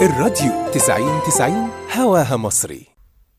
الراديو 90 90 هواها مصري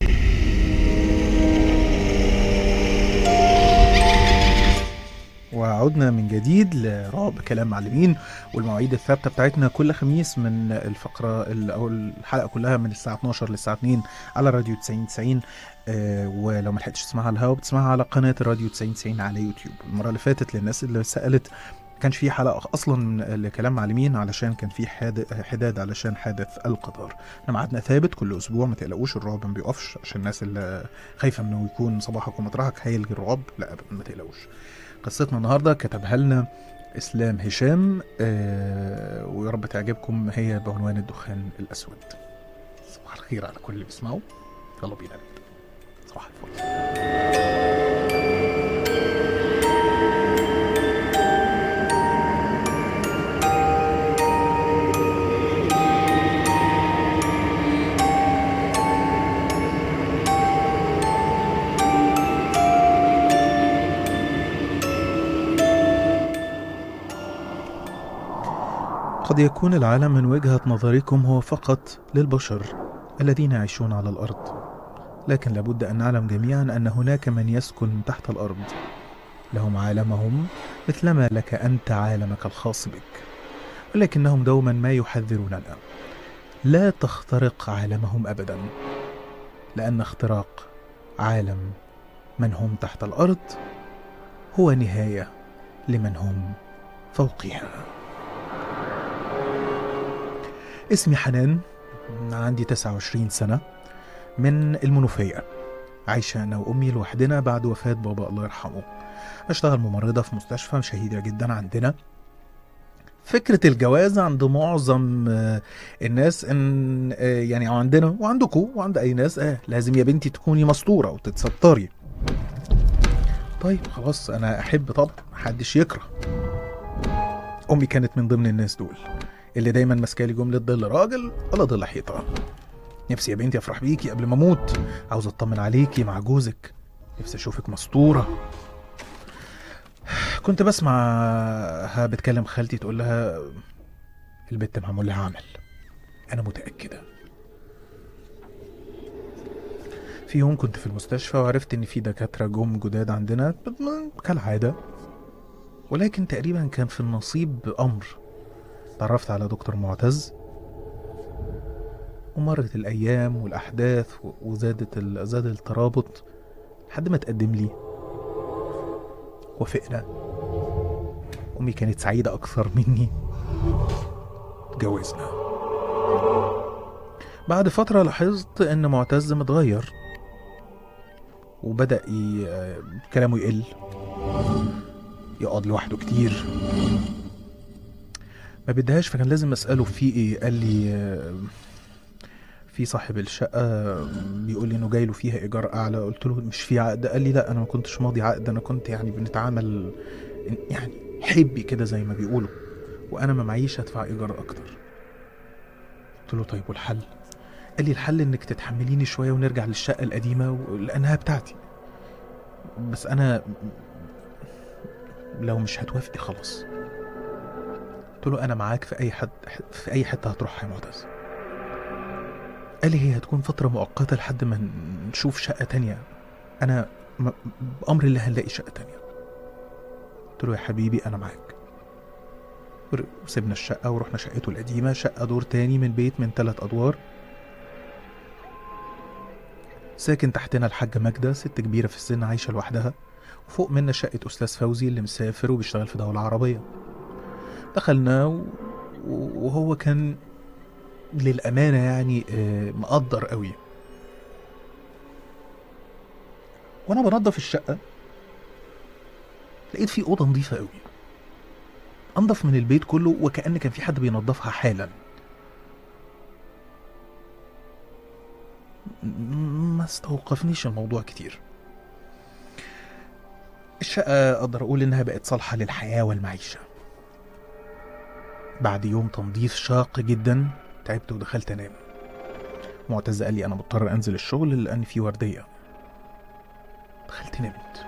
وعدنا من جديد لرعب كلام معلمين والمواعيد الثابته بتاعتنا كل خميس من الفقره ال- او الحلقه كلها من الساعه 12 للساعه 2 على راديو 90 90 آه ولو ما لحقتش تسمعها على الهوا بتسمعها على قناه الراديو 90 90 على يوتيوب المره اللي فاتت للناس اللي سالت كانش في حلقه اصلا من لكلام معلمين علشان كان في حاد- حداد علشان حادث القطار احنا ميعادنا ثابت كل اسبوع ما تقلقوش الرعب ما بيقفش عشان الناس اللي خايفه انه يكون صباحك ومطرحك هيلغي الرعب لا ابدا ما تقلقوش قصتنا النهارده كتبها لنا اسلام هشام آه ويا رب تعجبكم هي بعنوان الدخان الاسود صباح الخير على كل اللي بيسمعوا يلا بينا نبدا صباح الفل قد يكون العالم من وجهة نظركم هو فقط للبشر الذين يعيشون على الأرض لكن لابد أن نعلم جميعا أن هناك من يسكن تحت الأرض لهم عالمهم مثلما لك أنت عالمك الخاص بك ولكنهم دوما ما يحذروننا لا تخترق عالمهم أبدا لأن اختراق عالم من هم تحت الأرض هو نهاية لمن هم فوقها اسمي حنان عندي 29 سنة من المنوفية عايشة أنا وأمي لوحدنا بعد وفاة بابا الله يرحمه أشتغل ممرضة في مستشفى شهيدة جدا عندنا فكرة الجواز عند معظم آه، الناس ان آه، يعني عندنا وعندكم وعند اي ناس اه لازم يا بنتي تكوني مستورة وتتستري طيب خلاص انا احب طبعا محدش يكره امي كانت من ضمن الناس دول اللي دايما ماسكالي جمله ظل راجل ولا ظل حيطه نفسي يا بنتي افرح بيكي قبل ما اموت عاوز اطمن عليكي مع جوزك نفسي اشوفك مستوره كنت بسمعها بتكلم خالتي تقول لها البت معمول لها عمل انا متاكده في يوم كنت في المستشفى وعرفت ان في دكاتره جم جداد عندنا كالعاده ولكن تقريبا كان في النصيب امر تعرفت على دكتور معتز ومرت الأيام والأحداث و- وزادت ال... زاد الترابط لحد ما تقدم لي وافقنا أمي كانت سعيدة أكثر مني اتجوزنا بعد فترة لاحظت إن معتز متغير وبدأ ي... كلامه يقل يقعد لوحده كتير ما بدهاش فكان لازم اساله في ايه قال لي آه، في صاحب الشقه بيقول لي انه جاي له فيها ايجار اعلى قلت له مش في عقد قال لي لا انا ما كنتش ماضي عقد انا كنت يعني بنتعامل يعني حبي كده زي ما بيقولوا وانا ما معيش ادفع ايجار اكتر قلت له طيب والحل قال لي الحل انك تتحمليني شويه ونرجع للشقه القديمه و- لانها بتاعتي بس انا لو مش هتوافقي خلاص قلت له انا معاك في اي حد في اي حته هتروحها يا معتز قال لي هي هتكون فتره مؤقته لحد ما نشوف شقه تانية انا م- بامر الله هنلاقي شقه تانية قلت له يا حبيبي انا معاك ور- وسيبنا الشقه ورحنا شقته القديمه شقه دور تاني من بيت من ثلاث ادوار ساكن تحتنا الحاجة ماجدة ست كبيرة في السن عايشة لوحدها وفوق منا شقة أستاذ فوزي اللي مسافر وبيشتغل في دولة عربية دخلنا و... وهو كان للأمانة يعني آه، مقدر قوي وأنا بنضف الشقة لقيت في أوضة نظيفة قوي أنضف من البيت كله وكأن كان في حد بينظفها حالا م- ما استوقفنيش الموضوع كتير الشقة أقدر أقول إنها بقت صالحة للحياة والمعيشة بعد يوم تنظيف شاق جدا تعبت ودخلت انام معتز قال لي انا مضطر انزل الشغل لان في ورديه دخلت نمت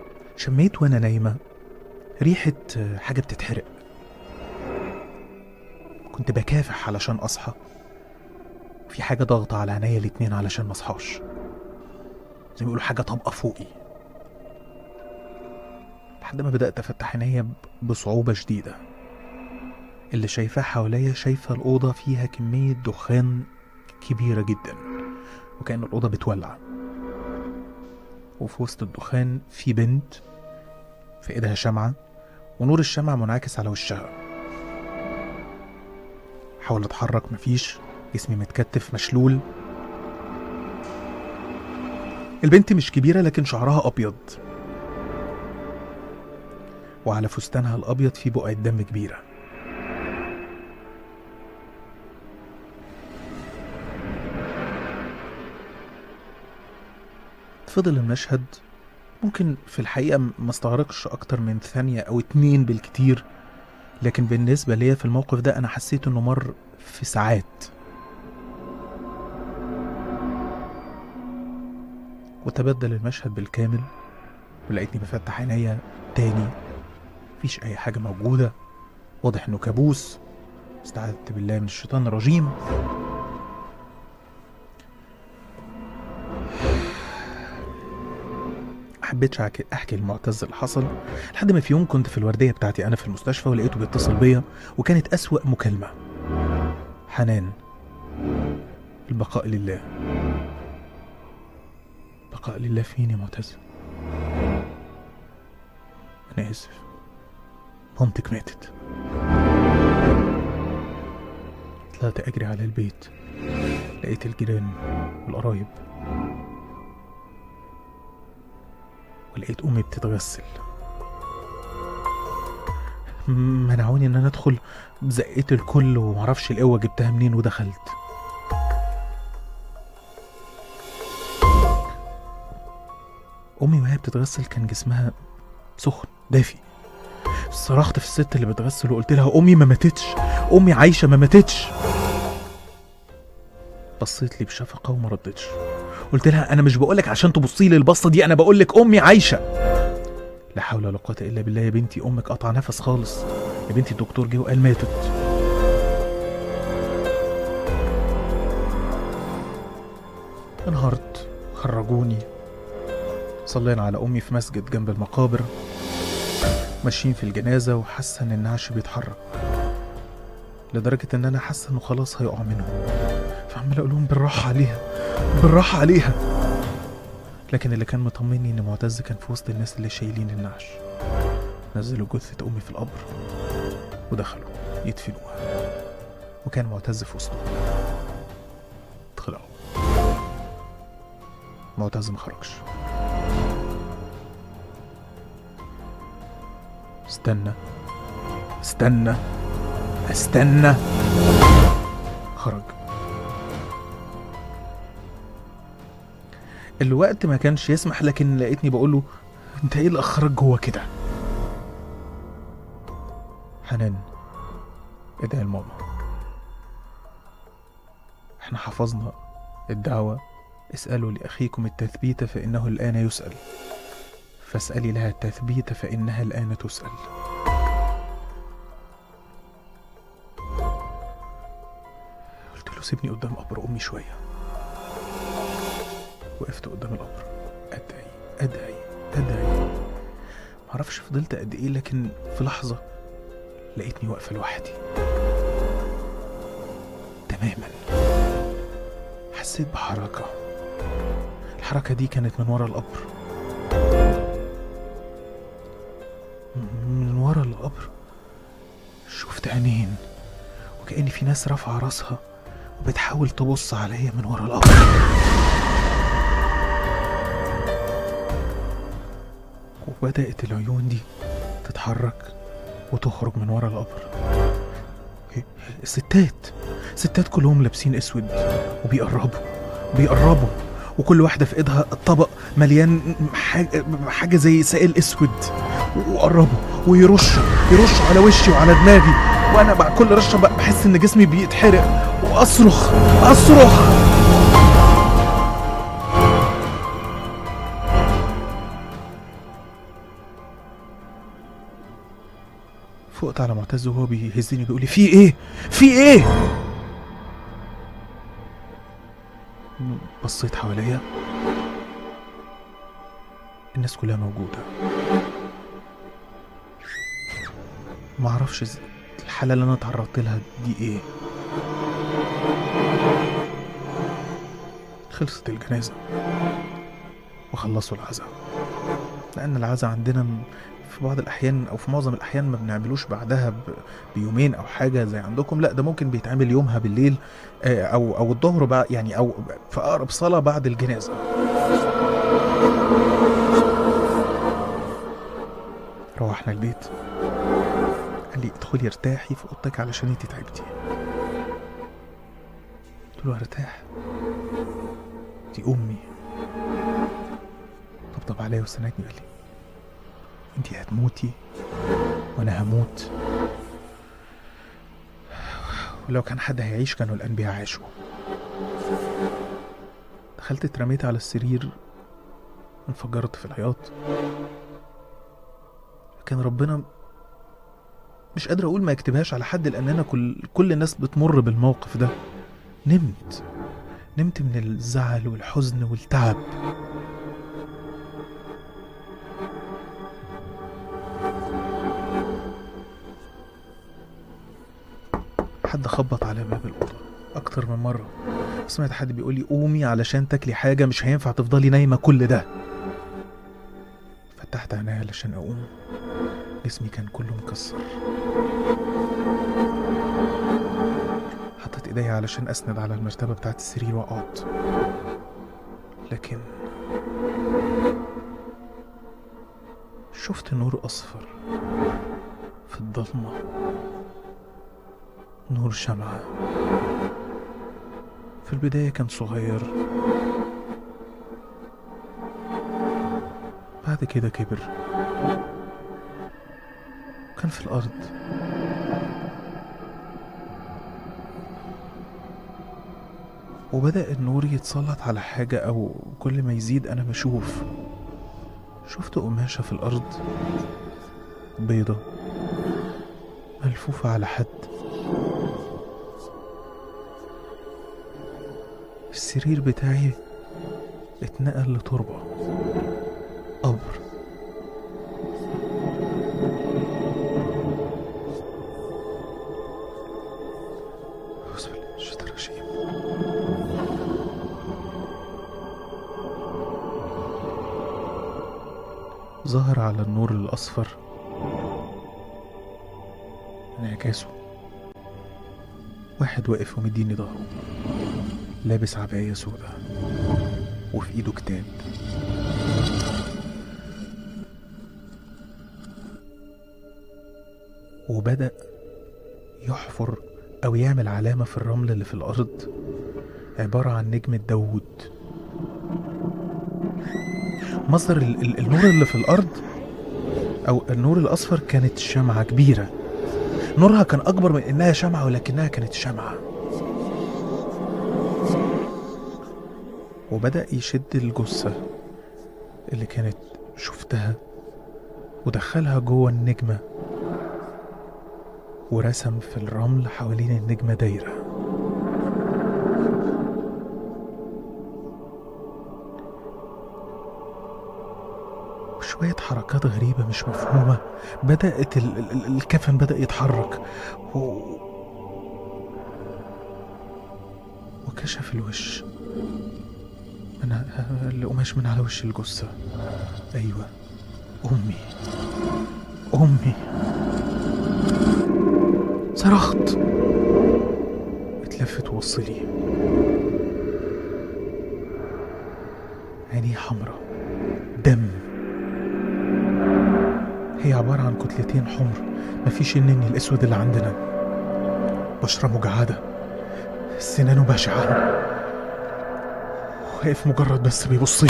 شميت وانا نايمه ريحه حاجه بتتحرق كنت بكافح علشان أصحى في حاجة ضاغطة على عينيا الاتنين علشان مصحاش زي ما بيقولوا حاجة طابقة فوقي لحد ما بدأت أفتح عينيا ب- بصعوبة شديدة اللي شايفاه حواليا شايفة الأوضة فيها كمية دخان كبيرة جدا وكأن الأوضة بتولع وفي وسط الدخان في بنت في ايدها شمعة ونور الشمعة منعكس على وشها حاول اتحرك مفيش جسمي متكتف مشلول البنت مش كبيرة لكن شعرها أبيض وعلى فستانها الأبيض في بقعة دم كبيرة فضل المشهد ممكن في الحقيقة ما استغرقش أكتر من ثانية أو اتنين بالكتير لكن بالنسبة ليا في الموقف ده أنا حسيت إنه مر في ساعات وتبدل المشهد بالكامل ولقيتني بفتح عينيا تاني مفيش أي حاجة موجودة واضح إنه كابوس استعذت بالله من الشيطان الرجيم حبيتش أحكي- احكي لمعتز اللي حصل لحد ما في يوم كنت في الورديه بتاعتي انا في المستشفى ولقيته بيتصل بيا وكانت اسوا مكالمه حنان البقاء لله بقاء لله فين يا معتز انا اسف مامتك ماتت طلعت اجري على البيت لقيت الجيران والقرايب ولقيت امي بتتغسل منعوني ان انا ادخل زقيت الكل ومعرفش القوه جبتها منين ودخلت امي وهي بتتغسل كان جسمها سخن دافي صرخت في الست اللي بتغسل وقلت لها امي ما ماتتش امي عايشه ما ماتتش بصيت لي بشفقه وما ردتش قلت لها انا مش بقولك عشان تبصي لي البصه دي انا بقولك امي عايشه لا حول ولا قوه الا بالله يا بنتي امك قطع نفس خالص يا بنتي الدكتور جه وقال ماتت انهارت خرجوني صلينا على امي في مسجد جنب المقابر ماشيين في الجنازه وحاسه ان النعش بيتحرك لدرجه ان انا حاسه انه خلاص هيقع منهم فعمال اقول لهم بالراحه عليها بالراحه عليها لكن اللي كان مطمني ان معتز كان في وسط الناس اللي شايلين النعش نزلوا جثة أمي في القبر ودخلوا يدفنوها وكان معتز في وسطهم طلعوا معتز ما خرجش استنى استنى استنى خرج الوقت ما كانش يسمح لكن لقيتني بقوله انت ايه اللي اخرك جوه كده حنان ادعي لماما احنا حفظنا الدعوة اسألوا لأخيكم التثبيت فإنه الآن يسأل فاسألي لها التثبيت فإنها الآن تسأل قلت له سيبني قدام قبر أمي شوية وقفت قدام القبر أدعي أدعي أدعي معرفش فضلت قد إيه لكن في لحظة لقيتني واقفة لوحدي تماما حسيت بحركة الحركة دي كانت من ورا القبر من ورا القبر شفت عينين وكأن في ناس رافعة راسها وبتحاول تبص عليا من ورا القبر وبدأت العيون دي تتحرك وتخرج من ورا القبر الستات ستات كلهم لابسين اسود وبيقربوا بيقربوا وكل واحدة في ايدها طبق مليان حاجة, حاجة زي سائل اسود وقربوا ويرشوا يرشوا على وشي وعلى دماغي وانا بعد كل رشة بحس ان جسمي بيتحرق واصرخ اصرخ في فقت على معتز وهو بيهزني بيقول لي في ايه في ايه بصيت حواليا الناس كلها موجوده ما اعرفش إز- الحاله اللي انا اتعرضت لها دي ايه خلصت الجنازه وخلصوا العزاء لان العزاء عندنا م- في بعض الاحيان او في معظم الاحيان ما بنعملوش بعدها ب- بيومين او حاجه زي عندكم لا ده ممكن بيتعمل يومها بالليل آه، او او الظهر بقى يعني او في اقرب صلاه بعد الجنازه روحنا البيت قال لي ادخلي ارتاحي في اوضتك علشان انت تعبتي قلت له ارتاح دي امي طبطب عليا وسندني قال لي انت هتموتي وانا هموت ولو كان حد هيعيش كانوا الانبياء عاشوا دخلت اترميت على السرير انفجرت في العياط كان ربنا مش قادر اقول ما يكتبهاش على حد لاننا كل كل الناس بتمر بالموقف ده نمت نمت من الزعل والحزن والتعب حد خبط على باب الأوضة أكتر من مرة سمعت حد بيقول لي قومي علشان تاكلي حاجة مش هينفع تفضلي نايمة كل ده فتحت عينيا علشان أقوم جسمي كان كله مكسر حطيت ايديا علشان اسند على المرتبة بتاعت السرير واقعد لكن شفت نور اصفر في الضلمة نور شمعة في البداية كان صغير بعد كده كبر كان في الأرض وبدأ النور يتسلط على حاجة أو كل ما يزيد أنا بشوف شفت قماشة في الأرض بيضة ملفوفة على حد السرير بتاعي اتنقل لتربة قبر أعوذ بالله من الشيطان الرجيم ظهر على النور الأصفر انعكاسه واحد واقف ومديني ظهره لابس عباية سودة وفي ايده كتاب وبدأ يحفر أو يعمل علامة في الرمل اللي في الأرض عبارة عن نجمة داوود مصدر ال- ال- النور اللي في الأرض أو النور الأصفر كانت شمعة كبيرة نورها كان أكبر من إنها شمعة ولكنها كانت شمعة وبدأ يشد الجثة اللي كانت شفتها ودخلها جوه النجمة ورسم في الرمل حوالين النجمة دايرة وشوية حركات غريبة مش مفهومة بدأت ال- ال- ال- الكفن بدأ يتحرك و... وكشف الوش من ع- القماش من على وش الجثة أيوة أمي أمي صرخت اتلفت ووصلي عينيه حمرا دم هي عبارة عن كتلتين حمر مفيش النني الأسود اللي عندنا بشرة مجعدة سنانه بشعة واقف مجرد بس بيبص لي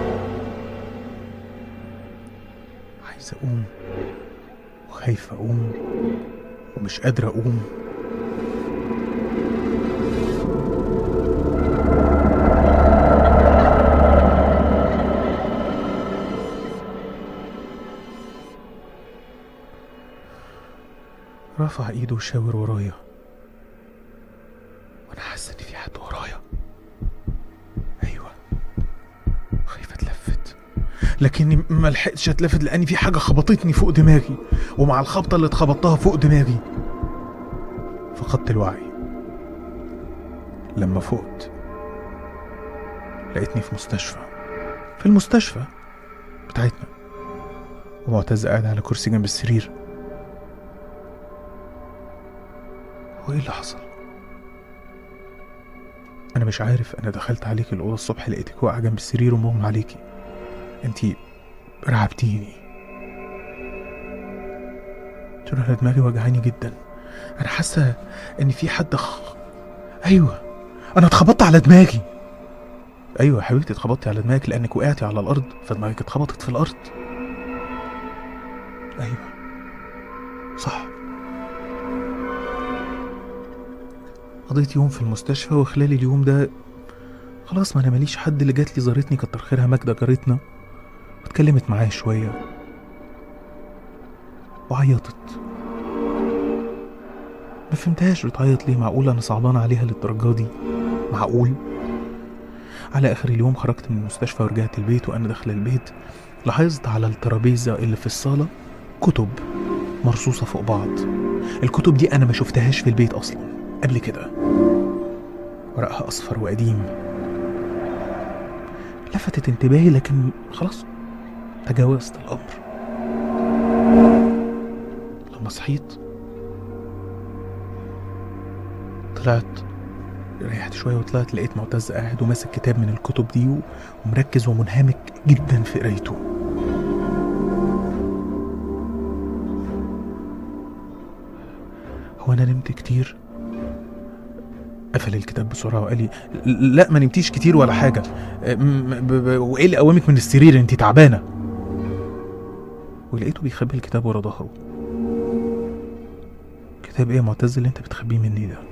عايز أقوم وخايف أقوم مش قادر اقوم رفع ايده وشاور ورايا وانا حاسه ان في حد ورايا ايوه خايفه اتلفت لكني ما لحقتش اتلفت لان في حاجه خبطتني فوق دماغي ومع الخبطه اللي اتخبطتها فوق دماغي فقدت الوعي لما فقت لقيتني في مستشفى في المستشفى بتاعتنا ومعتز قاعد على كرسي جنب السرير هو ايه اللي حصل انا مش عارف انا دخلت عليك الاوضه الصبح لقيتك واقعه جنب السرير ومغمى عليكي انتي رعبتيني قلت له انا دماغي وجعاني جدا انا حاسه ان في حد خ... ايوه انا اتخبطت على دماغي ايوه يا حبيبتي اتخبطتي على دماغك لانك وقعتي على الارض فدماغك اتخبطت في الارض ايوه صح قضيت يوم في المستشفى وخلال اليوم ده خلاص ما انا ماليش حد اللي جات لي زارتني كتر خيرها ماجدة جارتنا واتكلمت معايا شوية وعيطت ما فهمتهاش بتعيط ليه معقول انا صعبان عليها للدرجة دي معقول على اخر اليوم خرجت من المستشفى ورجعت البيت وانا داخل البيت لاحظت على الترابيزة اللي في الصالة كتب مرصوصة فوق بعض الكتب دي انا ما شفتهاش في البيت اصلا قبل كده ورقها اصفر وقديم لفتت انتباهي لكن خلاص تجاوزت الامر لما صحيت طلعت ريحت شوية وطلعت لقيت معتز قاعد وماسك كتاب من الكتب دي ومركز ومنهمك جدا في قرايته هو انا نمت كتير قفل الكتاب بسرعه وقال لي لا ما نمتيش كتير ولا حاجه م- ب- ب- وايه اللي قومك من السرير انت تعبانه ولقيته بيخبي الكتاب ورا ظهره كتاب ايه يا معتز اللي انت بتخبيه مني ده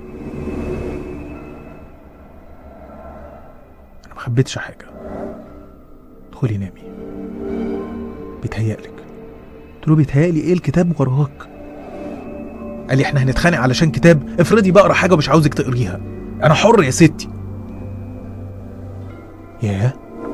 انا ما خبيتش حاجه ادخلي نامي بيتهيألك قلت له بيتهيألي ايه الكتاب وراك قال لي احنا هنتخانق علشان كتاب افرضي بقرا حاجه ومش عاوزك تقريها انا حر يا ستي ياه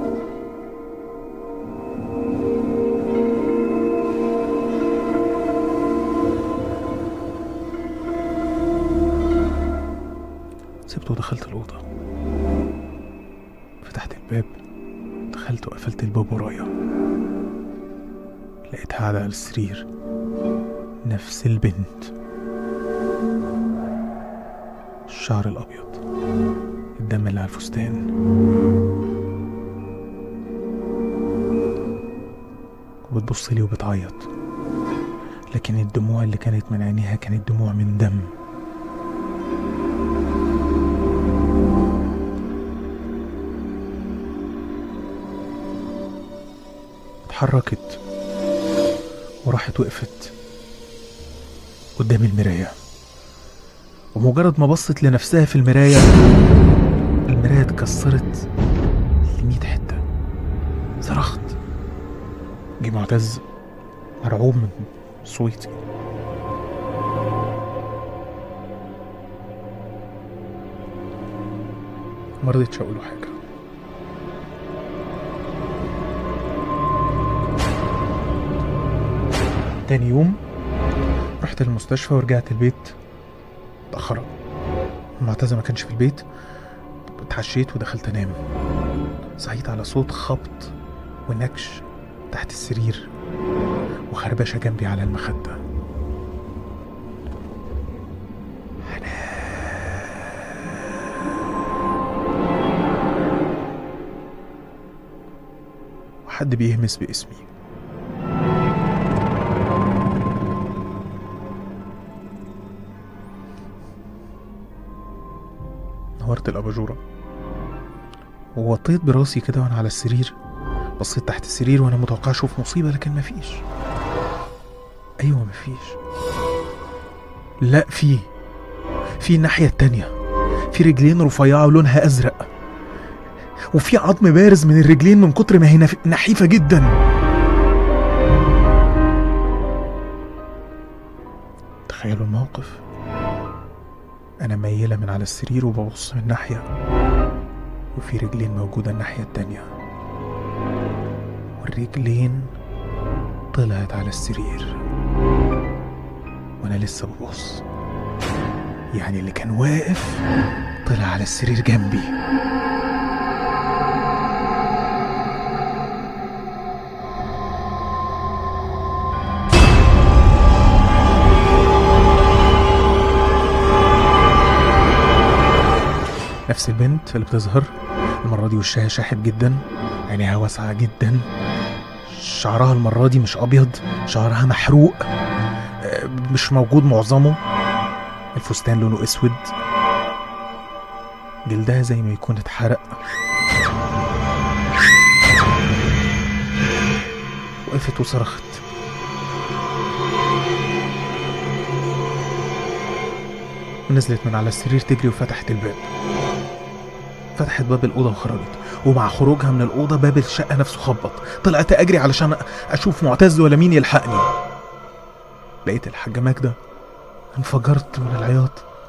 سبته ودخلت الأوضة فتحت الباب دخلت وقفلت الباب ورايا لقيتها قاعدة على السرير نفس البنت الشعر الأبيض الدم اللي على الفستان وبتبص لي وبتعيط لكن الدموع اللي كانت من عينيها كانت دموع من دم اتحركت وراحت وقفت قدام المراية ومجرد ما بصت لنفسها في المراية المراية اتكسرت لمية حتة صرخت جه معتز مرعوب من صوتي مرضتش اقوله حاجة تاني يوم رحت المستشفى ورجعت البيت متأخرة معتزة ما كانش في البيت اتعشيت ودخلت انام صحيت على صوت خبط ونكش تحت السرير وخربشة جنبي على المخدة وحد بيهمس باسمي نورت الأباجورة ووطيت براسي كده وأنا على السرير بصيت تحت السرير وأنا متوقع أشوف مصيبة لكن مفيش أيوة مفيش لا في في الناحية التانية في رجلين رفيعة ولونها أزرق وفي عظم بارز من الرجلين من كتر ما هي نف- نحيفة جدا تخيلوا الموقف أنا ميلة من على السرير وببص من ناحية وفي رجلين موجودة الناحية التانية والرجلين طلعت على السرير وأنا لسه ببص يعني اللي كان واقف طلع على السرير جنبي نفس البنت اللي بتظهر المرة دي وشها شاحب جدا عينيها واسعة جدا شعرها المرة دي مش أبيض شعرها محروق آه، مش موجود معظمه الفستان لونه اسود جلدها زي ما يكون اتحرق وقفت وصرخت ونزلت من على السرير تجري وفتحت الباب فتحت باب الأوضة وخرجت ومع خروجها من الأوضة باب الشقة نفسه خبط طلعت أجري علشان أشوف معتز ولا مين يلحقني لقيت الحاجة ماجدة انفجرت من العياط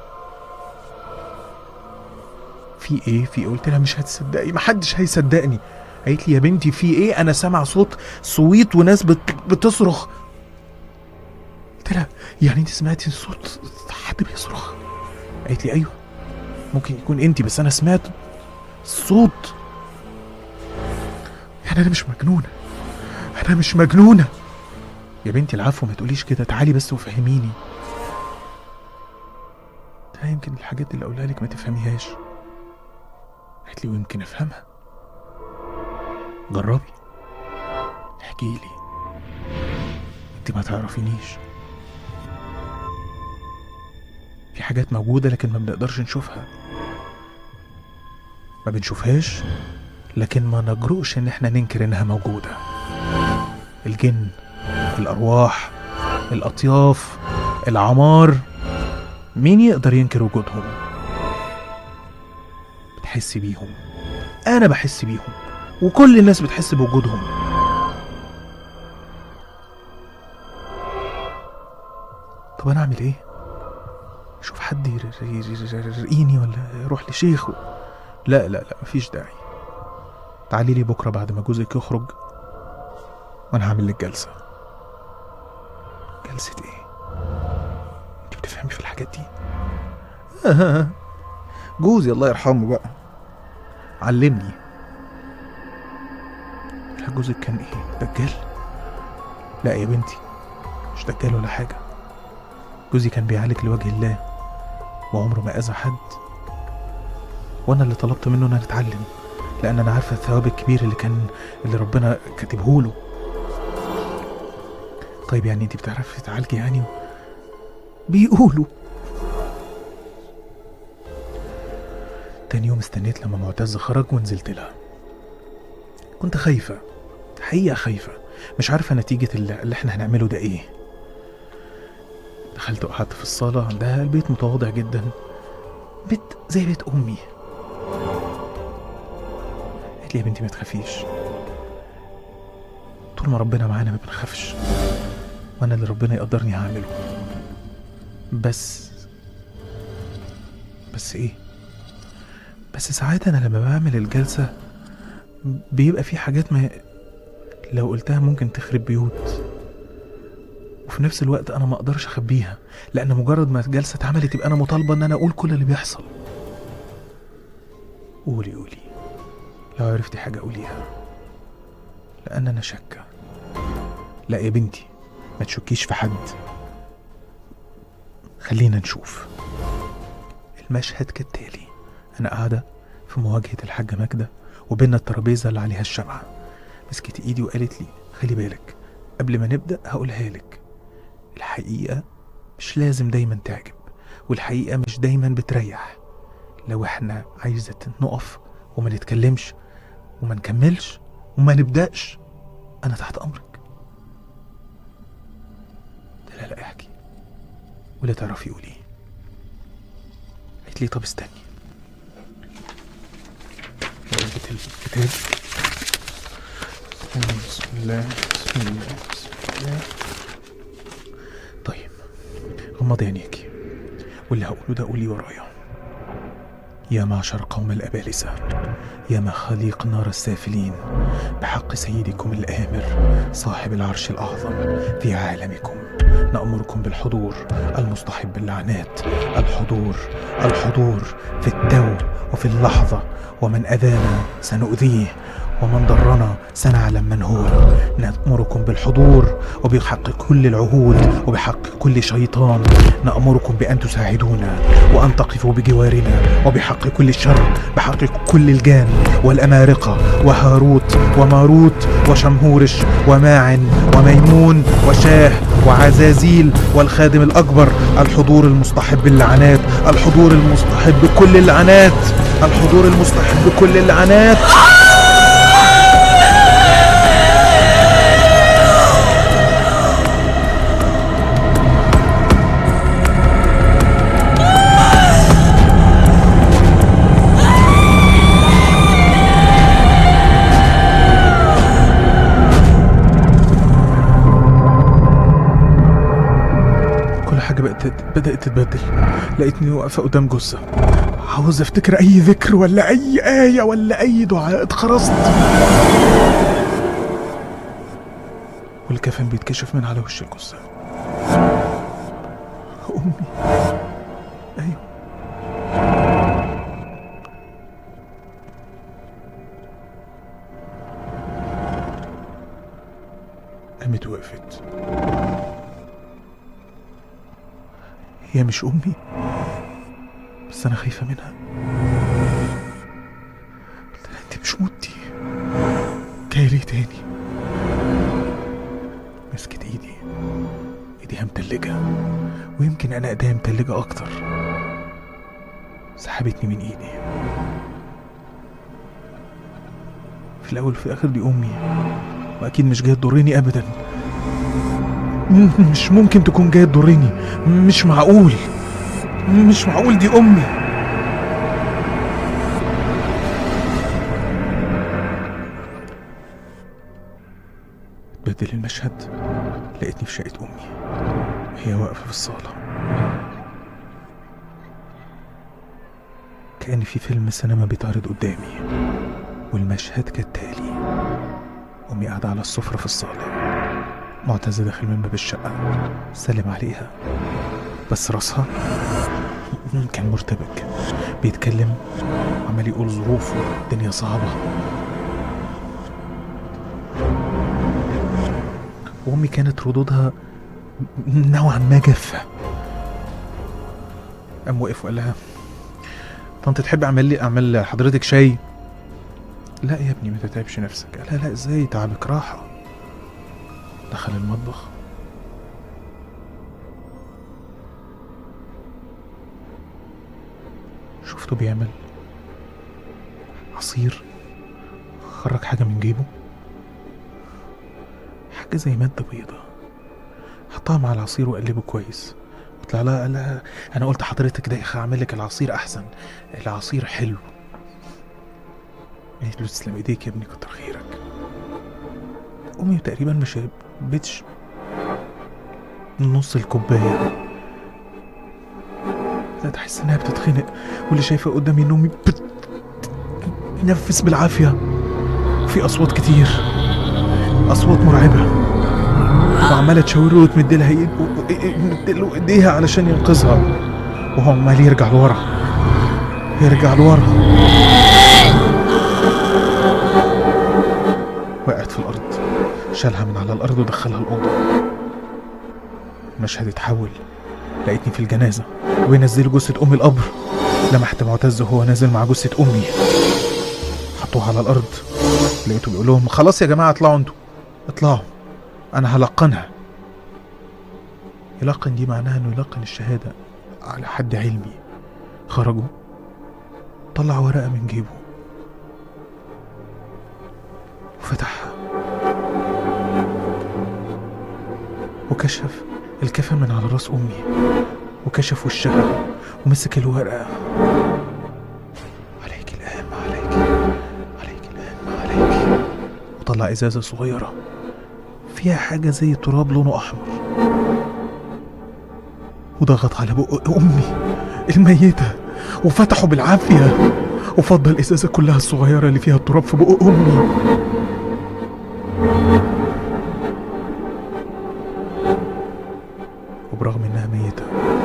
في ايه في ايه قلت لها مش هتصدقي محدش هيصدقني قالت لي يا بنتي في ايه انا سامع صوت صويت وناس بت... بتصرخ قلت لها يعني انت سمعتي صوت حد بيصرخ قالت لي ايوه ممكن يكون انت بس انا سمعت صوت يعني انا مش مجنونه انا مش مجنونه يا بنتي العفو ما تقوليش كده تعالي بس وفهميني ده يمكن الحاجات اللي اقولها لك ما تفهميهاش قالت لي ويمكن افهمها جربي احكي لي انت ما تعرفينيش في حاجات موجودة لكن ما بنقدرش نشوفها ما بنشوفهاش لكن ما نجرؤش ان احنا ننكر انها موجودة الجن الارواح الاطياف العمار مين يقدر ينكر وجودهم بتحس بيهم انا بحس بيهم وكل الناس بتحس بوجودهم طب انا اعمل ايه اشوف حد ير- ير- ير- يرقيني ولا اروح لشيخ و... لا لا لا مفيش داعي تعالي لي بكره بعد ما جوزك يخرج وانا هعمل لك جلسه جلسه ايه انت بتفهمي في الحاجات دي جوزي الله يرحمه بقى علمني لا جوزك كان ايه دجال لا يا بنتي مش دجال ولا حاجه جوزي كان بيعالج لوجه الله وعمره ما اذى حد وانا اللي طلبت منه ان انا اتعلم لان انا عارفه الثواب الكبير اللي كان اللي ربنا كاتبه له طيب يعني انت بتعرفي تعالجي يعني بيقولوا تاني يوم استنيت لما معتز خرج ونزلت لها كنت خايفة حقيقة خايفة مش عارفة نتيجة اللي, اللي احنا هنعمله ده ايه دخلت وقعدت في الصالة عندها البيت متواضع جدا بيت زي بيت أمي قالت لي يا بنتي ما تخافيش طول ما ربنا معانا ما بنخافش وانا اللي ربنا يقدرني هعمله بس بس ايه بس ساعات انا لما بعمل الجلسة بيبقى في حاجات ما لو قلتها ممكن تخرب بيوت وفي نفس الوقت انا ما اقدرش اخبيها لان مجرد ما الجلسة اتعملت يبقى انا مطالبة ان انا اقول كل اللي بيحصل قولي قولي لو عرفتي حاجة قوليها لان انا شاكة لا يا بنتي ما تشكيش في حد خلينا نشوف المشهد كالتالي أنا قاعدة في مواجهة الحاجة ماجدة وبيننا الترابيزة اللي عليها الشمعة مسكت إيدي وقالت لي خلي بالك قبل ما نبدأ هقولها لك الحقيقة مش لازم دايما تعجب والحقيقة مش دايما بتريح لو احنا عايزة نقف وما نتكلمش وما نكملش وما نبدأش أنا تحت أمرك لا لا احكي ولا تعرفي قولي قالت لي طب استني جبت الكتاب بسم الله بسم الله بسم الله طيب غمضي عينيكي واللي هقوله ده قولي ورايا يا معشر قوم الأبالسة يا مخاليق نار السافلين بحق سيدكم الآمر صاحب العرش الأعظم في عالمكم نأمركم بالحضور المصطحب باللعنات الحضور الحضور في التو وفي اللحظة ومن أذانا سنؤذيه ومن ضرنا سنعلم من هو نأمركم بالحضور وبحق كل العهود وبحق كل شيطان نأمركم بأن تساعدونا وأن تقفوا بجوارنا وبحق كل الشر بحق كل الجان والأمارقة وهاروت وماروت وشمهورش وماعن وميمون وشاه وعزازيل والخادم الأكبر الحضور المصطحب باللعنات الحضور المصطحب بكل اللعنات الحضور المصطحب بكل اللعنات كل حاجة بقت بدأت تتبدل لقيتني واقفة قدام جثة عاوز افتكر اي ذكر ولا اي آية ولا اي دعاء اتخرست والكفن بيتكشف من على وش الجثة أمي أيوة قامت وقفت هي مش أمي بس أنا خايفة منها قلت لها أنت مش متي جاية ليه تاني مسكت إيدي إيديها متلجة ويمكن أنا إيديها متلجة أكتر سحبتني من إيدي في الأول وفي الآخر دي أمي وأكيد مش جاية تضرني أبدا م- مش ممكن تكون جاية تضرني مش معقول مش معقول دي أمي بدل المشهد لقيتني في شقة أمي وهي واقفة في الصالة كأن في فيلم سينما بيتعرض قدامي والمشهد كالتالي أمي قاعدة على السفرة في الصالة معتز داخل من باب الشقة سلم عليها بس راسها كان مرتبك بيتكلم وعمال يقول ظروفه الدنيا صعبة وأمي كانت ردودها نوعا ما جافة قام وقف وقال لها طنط تحب اعمل لي اعمل لحضرتك شاي لا يا ابني ما تتعبش نفسك قال لا ازاي تعبك راحة دخل المطبخ شفته بيعمل عصير خرج حاجة من جيبه حاجة زي مادة بيضة حطها مع العصير وقلبه كويس طلع لها قال لها انا قلت حضرتك ده هعمل لك العصير احسن العصير حلو قالت له تسلم ايديك يا ابني كتر خيرك امي تقريبا ما شربتش نص الكوبايه لا تحس انها بتتخنق واللي شايفه قدامي ان امي بتنفس بالعافيه في اصوات كتير اصوات مرعبه وعماله تشاور له وتمد لها ايد تمد له ايديها علشان ينقذها وهو عمال يرجع لورا يرجع لورا وقعت في الارض شالها من على الارض ودخلها الاوضه المشهد اتحول لقيتني في الجنازه وبينزلوا جثه امي القبر لمحت معتز وهو نازل مع جثه امي حطوها على الارض لقيته بيقول لهم خلاص يا جماعه اطلعوا انتوا اطلعوا انا هلقنها يلقن دي معناها انه يلقن الشهاده على حد علمي خرجوا طلع ورقه من جيبه وفتحها وكشف الكفن من على راس امي وكشف وشها ومسك الورقة عليك الآن ما عليك عليك الآن ما عليك وطلع إزازة صغيرة فيها حاجة زي تراب لونه أحمر وضغط على بق أمي الميتة وفتحه بالعافية وفضل الإزازة كلها الصغيرة اللي فيها التراب في بق أمي وبرغم إنها ميتة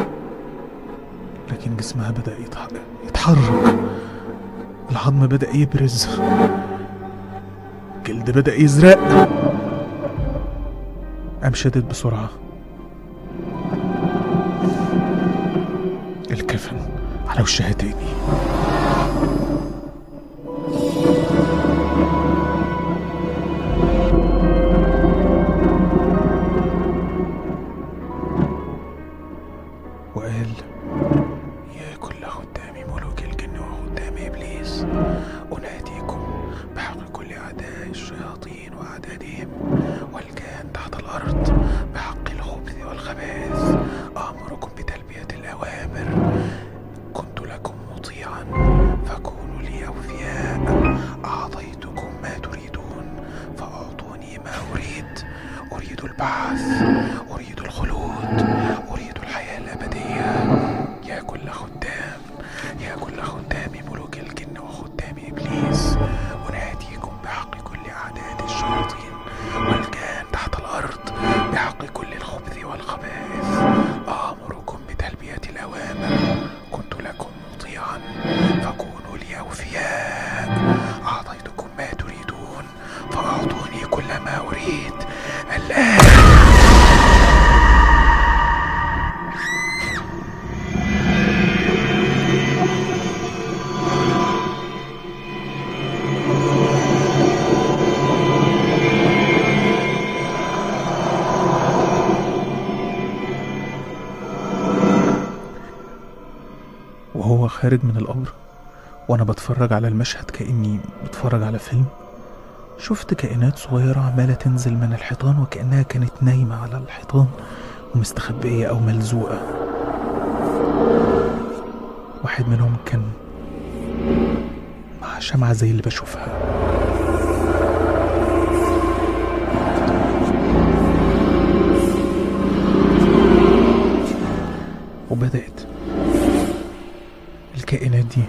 لكن جسمها بدأ يتح- يتحرك العظم بدأ يبرز الجلد بدأ يزرق قام شدد بسرعة الكفن على وشها تاني وقال يا كل خدام ملوك الجن وخدام إبليس أناديكم بحق كل أعداء الشياطين وأعدادهم والكائن تحت الأرض بحق الخبث والخبائث آمركم بتلبية الأوامر كنت لكم مطيعا فكونوا لي أوفياء أعطيتكم ما تريدون فأعطوني ما أريد أريد البعث أريد الخلود أريد الحياة الأبدية يا كل خدام يا كل خدام ملوك الجن وخدام إبليس أناديكم بحق كل أعداد الشياطين والكائن تحت الأرض بحق كل الخبث والخبائث آمركم بتلبية الأوامر كنت لكم مطيعا فكونوا لي أوفياء أعطيتكم ما تريدون فأعطوني كل ما أريد الآن وهو خارج من القبر وانا بتفرج على المشهد كاني بتفرج على فيلم شفت كائنات صغيرة عمالة تنزل من الحيطان وكأنها كانت نايمة على الحيطان ومستخبية أو ملزوقة واحد منهم كان مع شمعة زي اللي بشوفها وبدأت الكائنات دي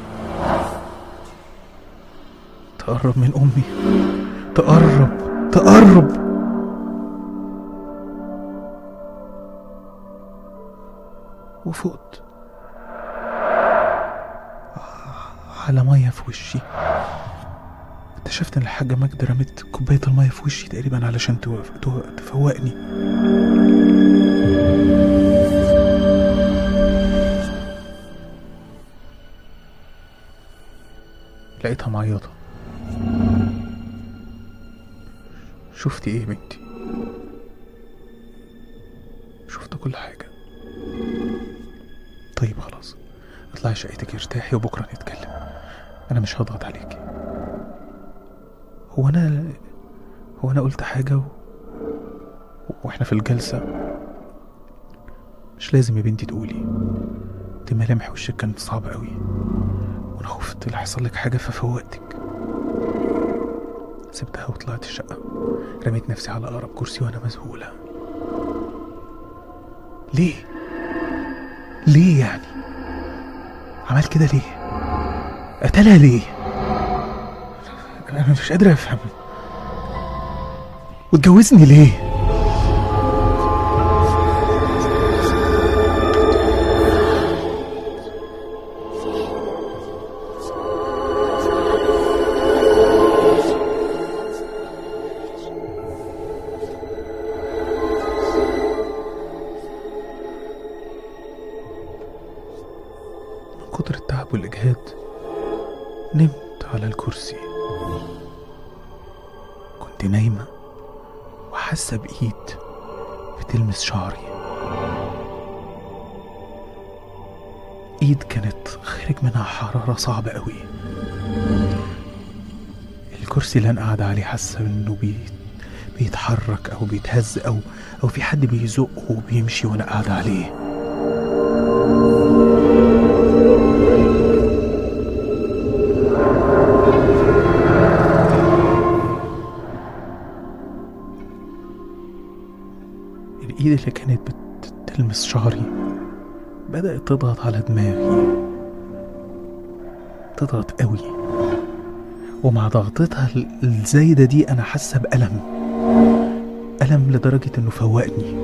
تقرب من أمي تقرب تقرب وفقت على مية في وشي اكتشفت ان الحاجة ماجدة رمت كوباية المية في وشي تقريبا علشان توف... تو... تفوقني لقيتها معيطة شفتي ايه يا بنتي شفت كل حاجة طيب خلاص اطلعي شقتك ارتاحي وبكرة نتكلم انا مش هضغط عليكي هو انا هو انا قلت حاجة و... واحنا في الجلسة مش لازم يا بنتي تقولي دي ملامح وشك كانت صعبة قوي وانا خفت لا يحصل لك حاجة ففوقتك سبتها وطلعت الشقة رميت نفسي على أقرب كرسي وأنا مذهولة ليه؟ ليه يعني؟ عمل كده ليه؟ قتلها ليه؟ أنا مش قادر أفهم واتجوزني ليه؟ من كتر التعب والإجهاد نمت على الكرسي كنت نايمة وحاسة بإيد بتلمس شعري إيد كانت خارج منها حرارة صعبة قوي الكرسي اللي أنا قاعدة عليه حاسة إنه بيت بيتحرك أو بيتهز أو أو في حد بيزقه وبيمشي وأنا قاعدة عليه الإيد اللي كانت بتلمس شعري بدأت تضغط على دماغي تضغط قوي ومع ضغطتها ال- الزايدة دي أنا حاسة بألم ألم لدرجة إنه فوقني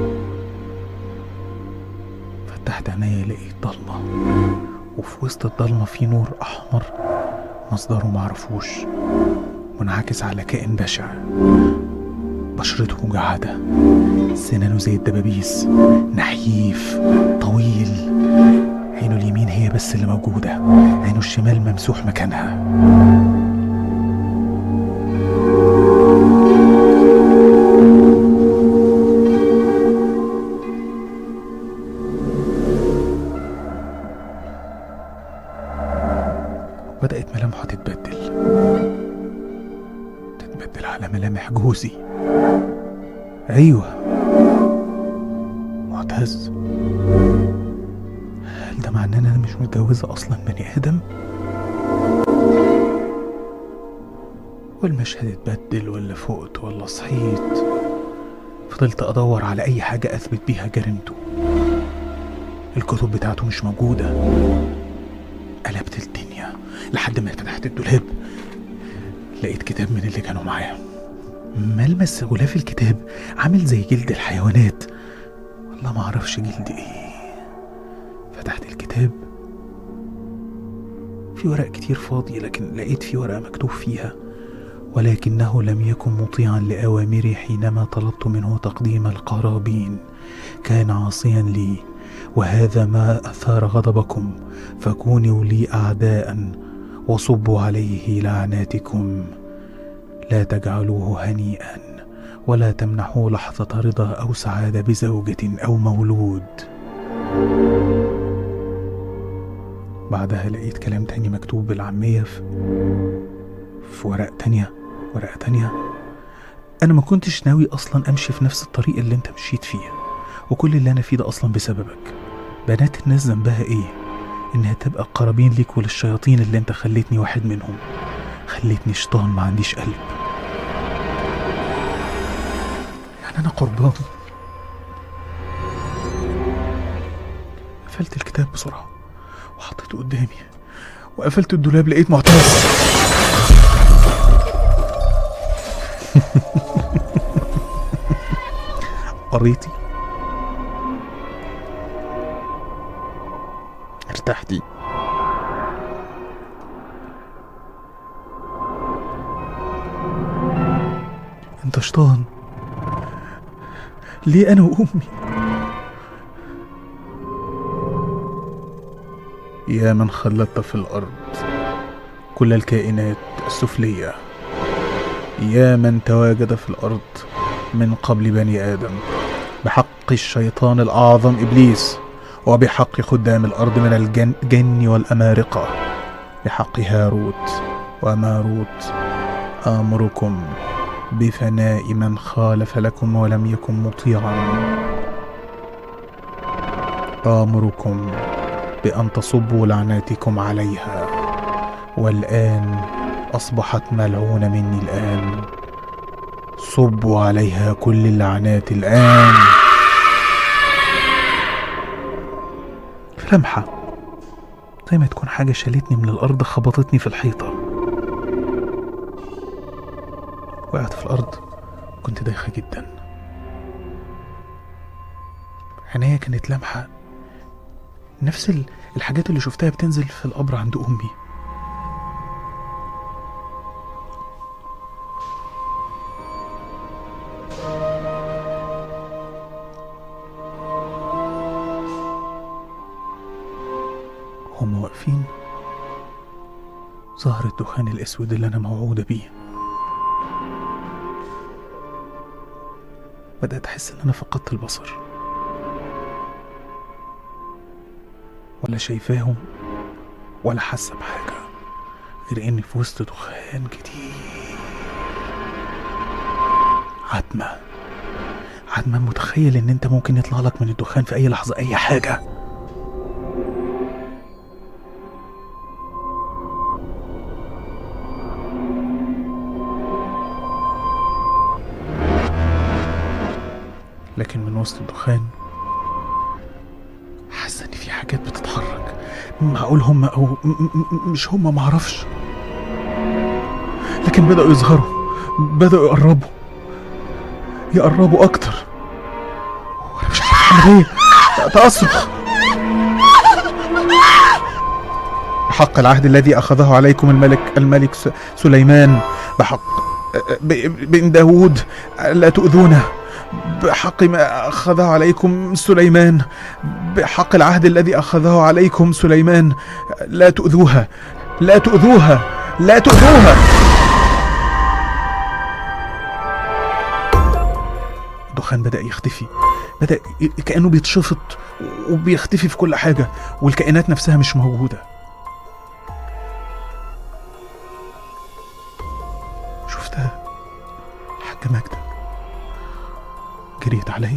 فتحت عينيا لقيت ضلمة وفي وسط الضلمة في نور أحمر مصدره معرفوش منعكس على كائن بشع بشرته مجعدة سنانه زي الدبابيس نحيف طويل عينه اليمين هي بس اللي موجودة عينه الشمال ممسوح مكانها بدأت ملامحه تتبدل تتبدل على ملامح جوزي أيوة معتز هل ده معناه إن أنا مش متجوزة أصلا بني آدم؟ والمشهد اتبدل ولا فقت ولا صحيت فضلت أدور على أي حاجة أثبت بيها جريمته الكتب بتاعته مش موجودة قلبت الدنيا لحد ما فتحت الدولاب لقيت كتاب من اللي كانوا معايا ملمس غلاف الكتاب عامل زي جلد الحيوانات والله ما اعرفش جلد ايه فتحت الكتاب في ورق كتير فاضي لكن لقيت في ورقة مكتوب فيها ولكنه لم يكن مطيعا لأوامري حينما طلبت منه تقديم القرابين كان عاصيا لي وهذا ما أثار غضبكم فكونوا لي أعداء وصبوا عليه لعناتكم لا تجعلوه هنيئا ولا تمنحوا لحظة رضا أو سعادة بزوجة أو مولود بعدها لقيت كلام تاني مكتوب بالعامية في, في ورق تانية ورقة تانية أنا ما كنتش ناوي أصلا أمشي في نفس الطريق اللي أنت مشيت فيه وكل اللي أنا فيه ده أصلا بسببك بنات الناس ذنبها إيه؟ إنها تبقى قرابين ليك وللشياطين اللي أنت خليتني واحد منهم خليتني شيطان ما عنديش قلب يعني أنا قربان قفلت الكتاب بسرعة وحطيته قدامي وقفلت الدولاب لقيت معتز قريتي ارتحتي انت شيطان ليه انا وامي يا من خلدت في الارض كل الكائنات السفليه يا من تواجد في الارض من قبل بني ادم بحق الشيطان الاعظم ابليس وبحق خدام الارض من الجن الجن والامارقه بحق هاروت وماروت امركم بفناء من خالف لكم ولم يكن مطيعا امركم بان تصبوا لعناتكم عليها والان اصبحت ملعونه مني الان صبوا عليها كل اللعنات الان في لمحه زي ما تكون حاجه شالتني من الارض خبطتني في الحيطه وقعت في الأرض كنت دايخة جدا عينيا كانت لامحة نفس ال- الحاجات اللي شفتها بتنزل في القبر عند أمي هم واقفين ظهر الدخان الأسود اللي أنا موعودة بيه بدأت أحس إن أنا فقدت البصر ولا شايفاهم ولا حاسة بحاجة غير إني في وسط دخان كتير عتمة عتمة متخيل إن أنت ممكن يطلع لك من الدخان في أي لحظة أي حاجة لكن من وسط الدخان حاسه ان في حاجات بتتحرك معقول هم او م- م- مش هم معرفش لكن بدأوا يظهروا بدأوا يقربوا يقربوا أكتر وأنا مش عارف أعمل إيه بقيت أصرخ بحق العهد الذي أخذه عليكم الملك الملك س- سليمان بحق ب- بن داود لا تؤذونه بحق ما أخذه عليكم سليمان بحق العهد الذي أخذه عليكم سليمان لا تؤذوها لا تؤذوها لا تؤذوها الدخان بدأ يختفي بدأ ي- كأنه بيتشفط وبيختفي في كل حاجة والكائنات نفسها مش موجودة شفتها الحاجة ماجدة جريت عليا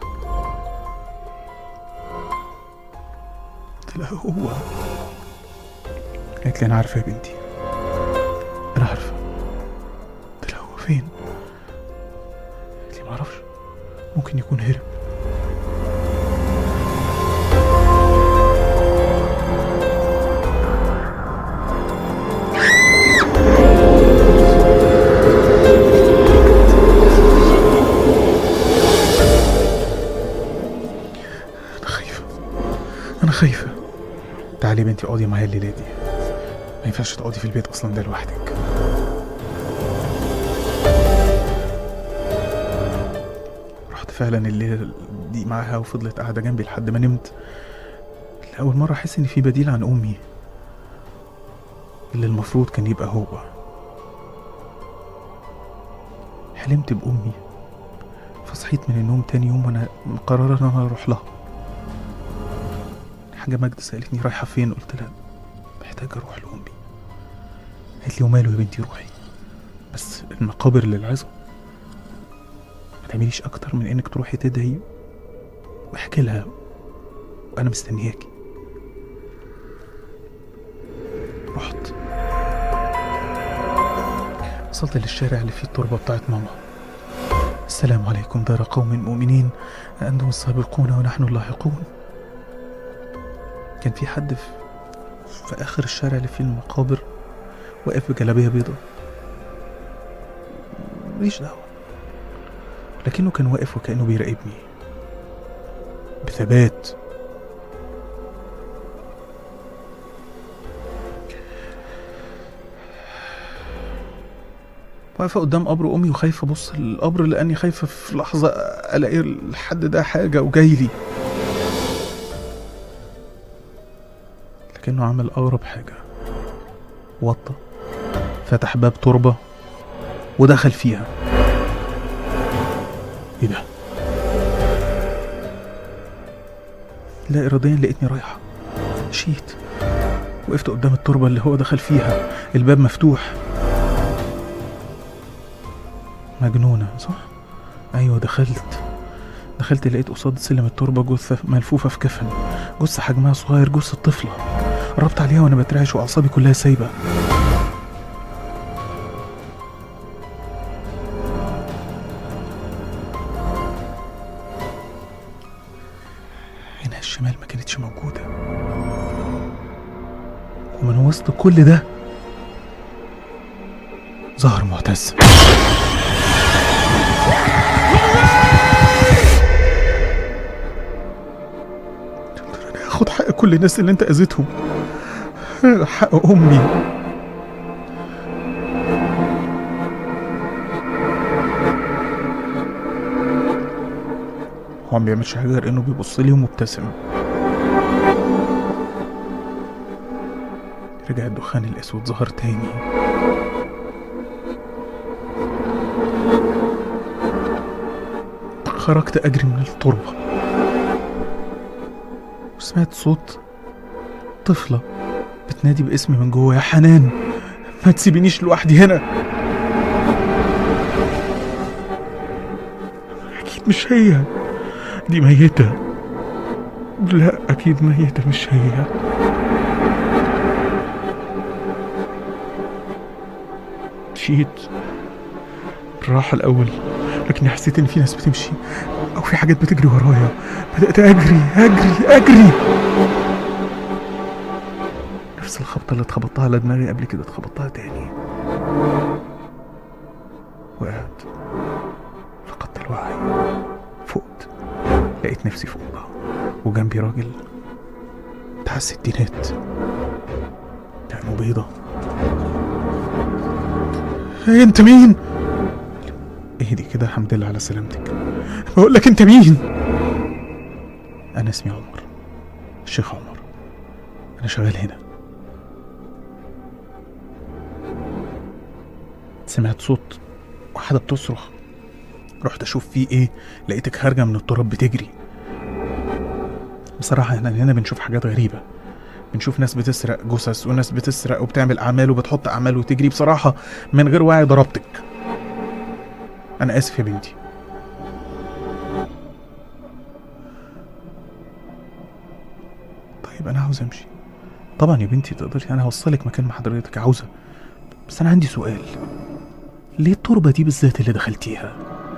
قلت لها هو قالت لي أنا عارفة يا بنتي أنا عارفة قلت لها هو فين قالت لي معرفش ممكن يكون هرب أنا خايفة أنا خايفة تعالي يا بنتي اقعدي معايا الليلة دي ما ينفعش تقعدي في البيت أصلا ده لوحدك رحت فعلا الليلة دي معاها وفضلت قاعدة جنبي لحد ما نمت لأول مرة أحس إن في بديل عن أمي اللي المفروض كان يبقى هو حلمت بأمي فصحيت من النوم تاني يوم وأنا مقررة إن أنا أروح لها حاجة ماجدة سألتني رايحة فين قلت لها محتاجة أروح لأمي قالت لي وماله يا بنتي روحي بس المقابر للعظم ما تعمليش أكتر من إنك تروحي تدعي واحكي لها وأنا مستنياكي رحت وصلت للشارع اللي فيه التربة بتاعت ماما السلام عليكم دار قوم مؤمنين أنتم السابقون ونحن اللاحقون كان في حد في, في آخر الشارع اللي فيه المقابر واقف بجلابية بيضة ماليش دعوة لكنه كان واقف وكأنه بيراقبني بثبات واقفة قدام قبر أمي وخايفة أبص للقبر لأني خايفة في لحظة ألاقي الحد ده حاجة وجاي لي لكنه عمل أغرب حاجة وطى فتح باب تربة ودخل فيها ايه ده لا إراديا لقيتني رايحة مشيت وقفت قدام التربة اللي هو دخل فيها الباب مفتوح مجنونة صح؟ أيوة دخلت دخلت لقيت قصاد سلم التربة جثة ملفوفة في كفن جثة حجمها صغير جثة طفلة قربت عليها وأنا بترعش وأعصابي كلها سايبة عينها الشمال ما كانتش موجودة ومن وسط كل ده ظهر معتز انا هاخد حق كل الناس اللي انت اذيتهم حق امي هو ما بيعملش حاجه غير انه بيبص لي ومبتسم رجع الدخان الاسود ظهر تاني خرجت اجري من التربه وسمعت صوت طفله بتنادي باسمي من جوه يا حنان ما تسيبينيش لوحدي هنا اكيد مش هي دي ميتة لا أكيد ميتة مش هي مشيت بالراحة الأول لكني حسيت إن في ناس بتمشي او في حاجات بتجري ورايا بدات اجري اجري اجري نفس الخبطه اللي اتخبطتها على دماغي قبل كده اتخبطتها تاني وقعت فقدت الوعي فقت لقيت نفسي في اوضه وجنبي راجل بتاع الستينات عينه بيضة إيه انت مين؟ اهدي كده الحمد لله على سلامتك بقول لك انت مين؟ انا اسمي عمر الشيخ عمر انا شغال هنا سمعت صوت واحدة بتصرخ رحت اشوف فيه ايه لقيتك خارجة من التراب بتجري بصراحة احنا هنا بنشوف حاجات غريبة بنشوف ناس بتسرق جثث وناس بتسرق وبتعمل اعمال وبتحط اعمال وتجري بصراحة من غير وعي ضربتك انا اسف يا بنتي طيب انا عاوز امشي طبعا يا بنتي تقدري انا هوصلك مكان ما حضرتك عاوزة بس انا عندي سؤال ليه التربة دي بالذات اللي دخلتيها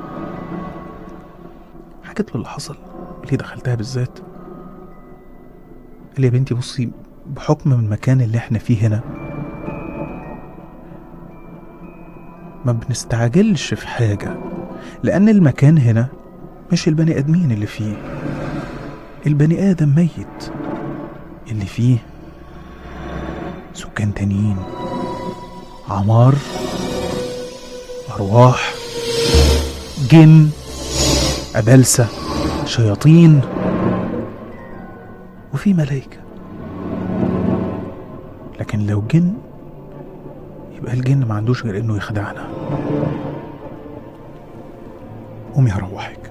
حكيت له اللي حصل ليه دخلتها بالذات قال لي يا بنتي بصي بحكم المكان اللي احنا فيه هنا ما بنستعجلش في حاجة لأن المكان هنا مش البني آدمين اللي فيه البني آدم ميت اللي فيه سكان تانيين عمار أرواح جن أبلسة شياطين وفي ملايكة لكن لو جن يبقى الجن ما عندوش غير انه يخدعنا قومي هروحك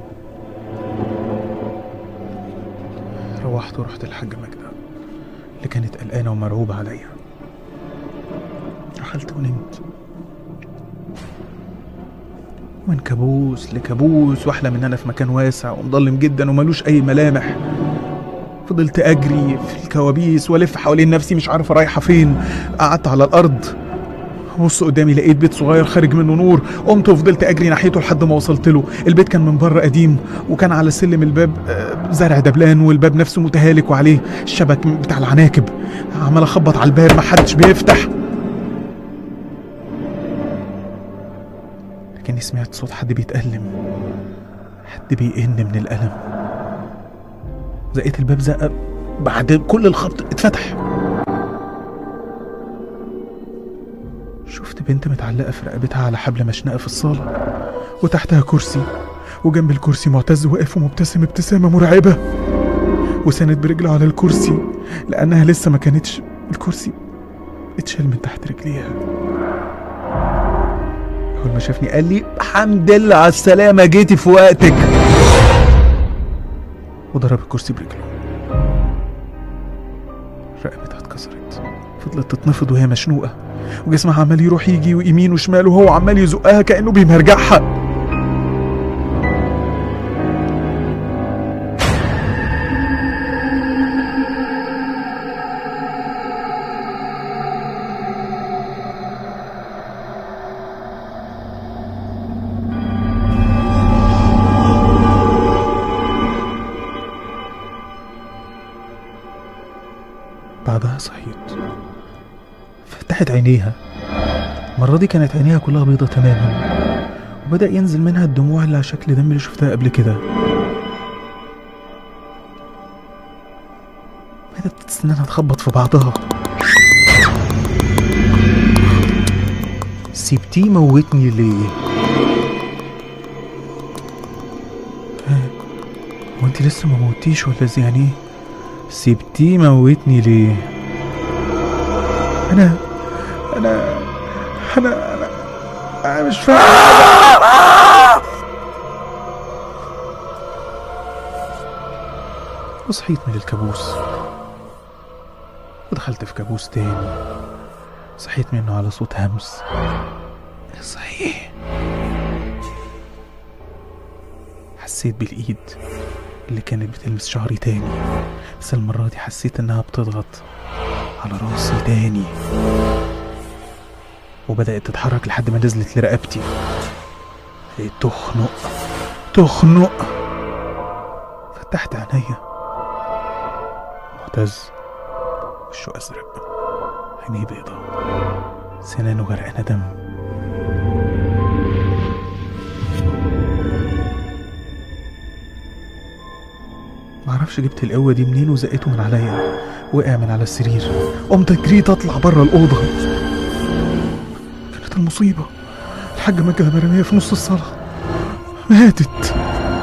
روحت ورحت للحاجة ماجدة اللي كانت قلقانة ومرعوبة عليا دخلت ونمت من كابوس لكابوس واحلم ان انا في مكان واسع ومظلم جدا وملوش اي ملامح فضلت اجري في الكوابيس والف حوالين نفسي مش عارف رايحه فين قعدت على الارض بص قدامي لقيت بيت صغير خارج منه نور قمت وفضلت اجري ناحيته لحد ما وصلت له البيت كان من بره قديم وكان على سلم الباب آه، زرع دبلان والباب نفسه متهالك وعليه الشبك بتاع العناكب عمال اخبط على الباب محدش بيفتح لكني سمعت صوت حد بيتألم حد بيئن من الألم زقيت الباب زقة بعد كل الخبط اتفتح شفت بنت متعلقة في رقبتها على حبل مشنقة في الصالة وتحتها كرسي وجنب الكرسي معتز واقف ومبتسم ابتسامة مرعبة وساند برجله على الكرسي لأنها لسه ما كانتش الكرسي اتشال من تحت رجليها أول ما شافني قال لي الحمد لله على السلامة جيتي في وقتك وضرب الكرسي برجله رقبتها اتكسرت فضلت تتنفض وهي مشنوقة وجسمها عمال يروح يجي ويمين وشمال وهو عمال يزقها كأنه بيمرجعها بعدها صحيت فتحت عينيها المرة دي كانت عينيها كلها بيضة تماما وبدأ ينزل منها الدموع اللي على شكل دم اللي شفتها قبل كده بدأت أسنانها تخبط في بعضها سيبتيه موتني ليه؟ ها، هو انت لسه ما موتيش ولا ازاي يعني ايه؟ سيبتيه موتني ليه؟ انا انا انا انا, أنا مش فاهم وصحيت من الكابوس ودخلت في كابوس تاني صحيت منه على صوت همس صحيح حسيت بالإيد اللي كانت بتلمس شعري تاني بس المرة دي حسيت إنها بتضغط على راسي تاني وبدأت تتحرك لحد ما نزلت لرقبتي بدأت تخنق تخنق تحت عينيا معتز وشه أزرق عينيه بيضة سنانه غرقانة دم معرفش جبت القوة دي منين وزقته من عليا وقع من على السرير قمت جريت اطلع بره الأوضة كانت المصيبة الحاجة ماجدة مرمية في نص الصالة ماتت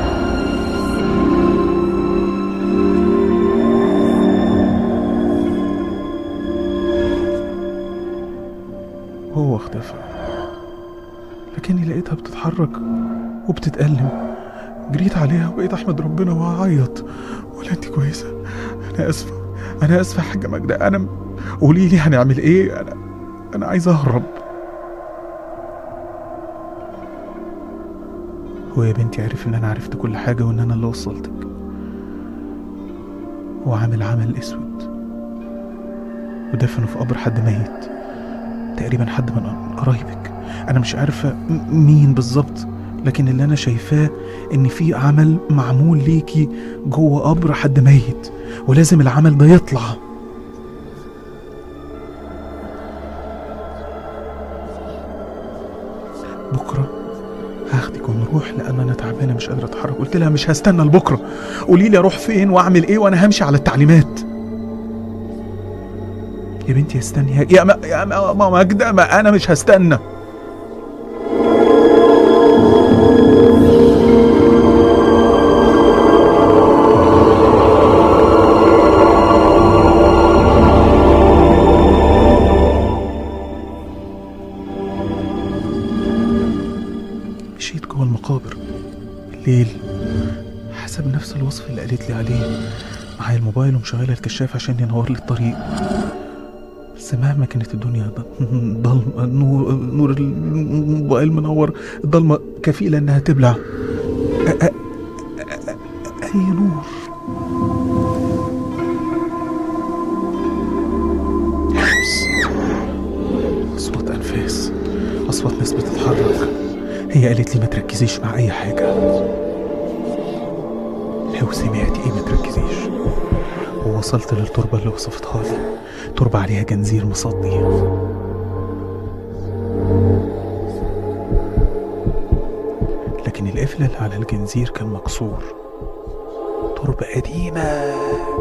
هو اختفى لكني لقيتها بتتحرك وبتتألم جريت عليها وبقيت احمد ربنا واعيط ولا انت كويسه انا اسفه انا اسفه يا حاجه ماجده انا قولي لي هنعمل ايه انا انا عايز اهرب هو يا بنتي عرف ان انا عرفت كل حاجه وان انا اللي وصلتك هو عامل عمل اسود ودفنه في قبر حد ميت تقريبا حد من قرايبك انا مش عارفه م- مين بالظبط لكن اللي انا شايفاه ان في عمل معمول ليكي جوه قبر حد ميت ولازم العمل ده يطلع بكره هاخدك ونروح لان انا تعبانه مش قادره اتحرك قلت لها مش هستنى لبكره قولي لي اروح فين واعمل ايه وانا همشي على التعليمات يا بنتي استني يا يا ما يا ما- ماما ماجدة ما انا مش هستنى مشيت جوه المقابر الليل حسب نفس الوصف اللي قالت لي عليه معايا الموبايل ومشغله الكشاف عشان ينور لي الطريق بس مهما كانت الدنيا ض- ضلمة نور, نور الموبايل منور الضلمة كفيلة انها تبلع أ- أ- أ- اي نور همس اصوات انفاس اصوات ناس بتتحرك هي قالت لي ما تركزيش مع اي حاجة لو سمعتي ايه ما تركزيش ووصلت للتربة اللي وصفتها لي تربة عليها جنزير مصدي لكن القفل اللي على الجنزير كان مكسور تربة قديمة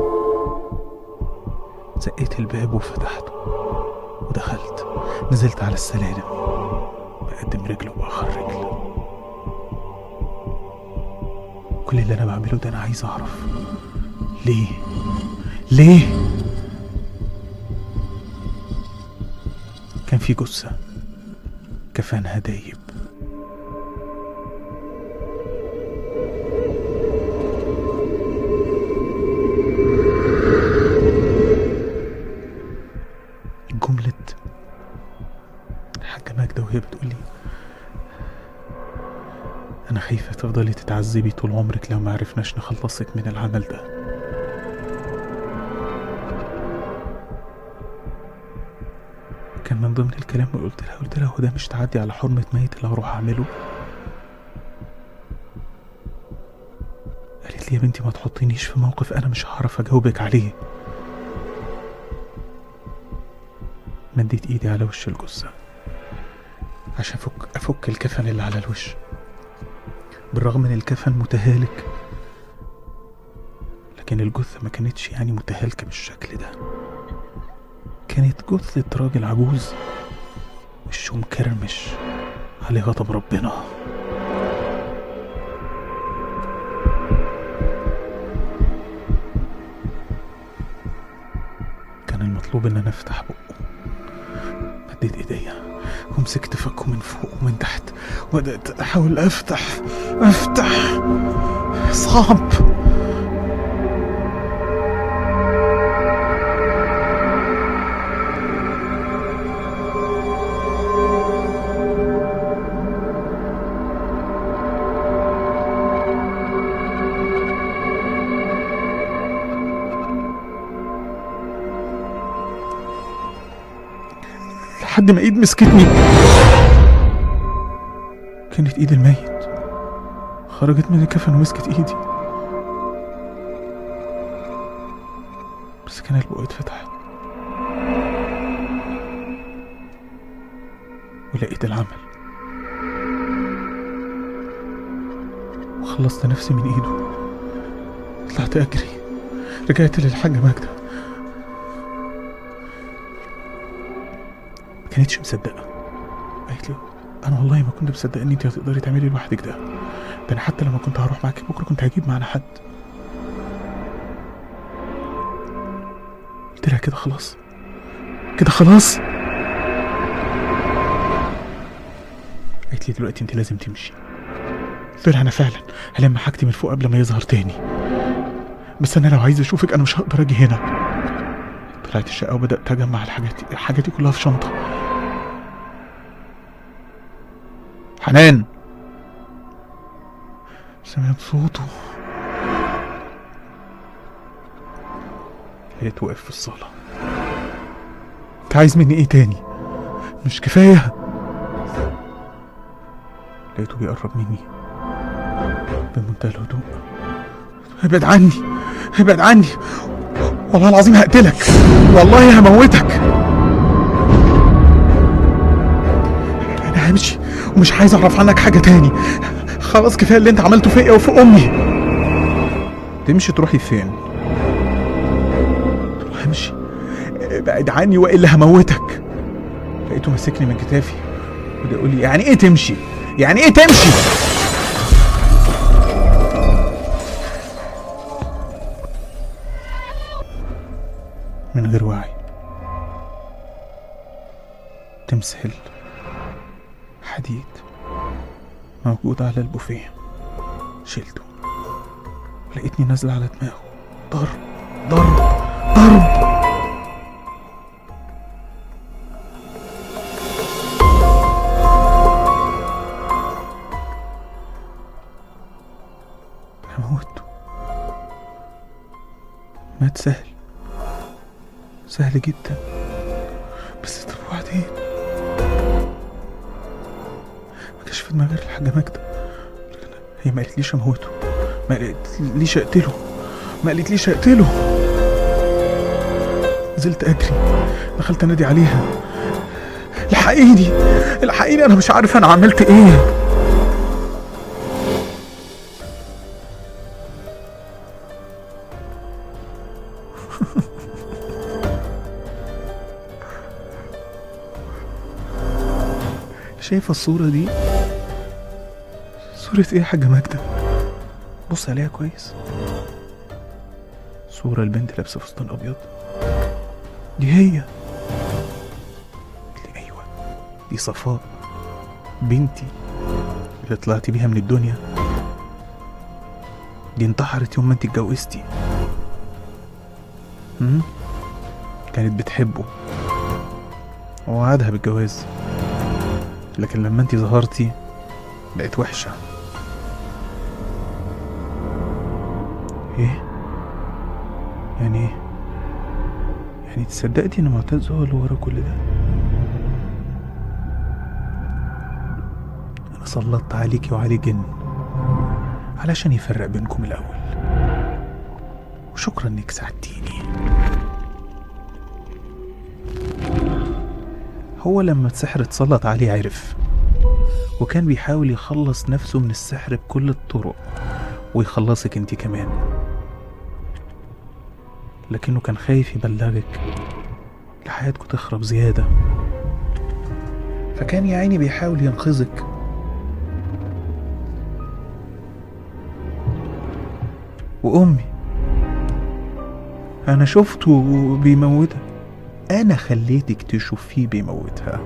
زقيت الباب وفتحته ودخلت نزلت على السلالم بقدم رجل وبأخر رجل كل اللي انا بعمله ده انا عايز اعرف ليه ليه كان في جثة كفانها دايب جملة الحاجة ماجدة وهي بتقولي أنا خايفة تفضلي تتعذبي طول عمرك لو ما عرفناش نخلصك من العمل ده كان من ضمن الكلام اللي قلت لها قلت لها هو ده مش تعدي على حرمة ميت اللي هروح أعمله قالت لي يا بنتي ما تحطينيش في موقف أنا مش هعرف أجاوبك عليه مديت إيدي على وش الجثة عشان أفك أفك الكفن اللي على الوش بالرغم ان الكفن متهالك لكن الجثة ما كانتش يعني متهالكة بالشكل ده كانت جثة راجل عجوز وشه مكرمش عليه غضب ربنا كان المطلوب ان انا افتح بقه مديت ايديا ومسكت فكه من فوق ومن تحت وبدأت أحاول أفتح أفتح صعب لحد ما ايد مسكتني كانت ايد الميت خرجت من الكفن ومسكت ايدي بس كان البق اتفتح ولقيت العمل وخلصت نفسي من ايده طلعت اجري رجعت للحاجة ماجدة ما كانتش مصدقة قالت لي انا والله ما كنت مصدقة ان انت هتقدري تعملي لوحدك ده ده انا حتى لما كنت هروح معاكي بكره كنت هجيب معانا حد قلت لها كده خلاص كده خلاص قالت لي دلوقتي انت لازم تمشي قلت لها انا فعلا هلم حاجتي من فوق قبل ما يظهر تاني بس انا لو عايز اشوفك انا مش هقدر اجي هنا طلعت الشقه وبدات اجمع الحاجات حاجاتي كلها في شنطه حنان سمعت صوته لقيت واقف في الصالة انت عايز مني ايه تاني مش كفاية لقيته بيقرب مني بمنتهى الهدوء ابعد عني ابعد عني والله العظيم هقتلك والله هموتك انا همشي ومش عايز اعرف عنك حاجة تاني خلاص كفاية اللي انت عملته فيا وفي امي تمشي تروحي فين همشي ابعد عني والا هموتك لقيته ماسكني من كتافي وده يقول لي يعني ايه تمشي يعني ايه تمشي من غير وعي تمثال حديد موجود على البوفيه شلته لقيتني نازلة على دماغه ضرب ضرب ضرب أنا موته مات سهل سهل جدا بس طب وبعدين ما كانش في دماغي غير الحاجة ماجدة هي ما قالتليش اموته ما قالتليش اقتله ما قالتليش اقتله نزلت اجري دخلت انادي عليها الحقيني الحقيني انا مش عارف انا عملت ايه شايفة الصورة دي صورة ايه يا حاجة ماجدة بص عليها كويس صورة البنت لابسة فستان أبيض دي هي قلت لي أيوة دي صفاء بنتي اللي طلعت بيها من الدنيا دي انتحرت يوم ما انت اتجوزتي هم؟ كانت بتحبه ووعدها بالجواز لكن لما انت ظهرتي بقت وحشة ايه يعني ايه يعني تصدقتي ان معتز هو اللي ورا كل ده انا سلطت عليكي وعليه جن علشان يفرق بينكم الاول وشكرا انك ساعدتيني هو لما السحر اتسلط عليه عرف وكان بيحاول يخلص نفسه من السحر بكل الطرق ويخلصك انت كمان لكنه كان خايف يبلغك لحياتكم تخرب زيادة فكان يا عيني بيحاول ينقذك وأمي أنا شفته بيموتها أنا خليتك تشوفيه بيموتها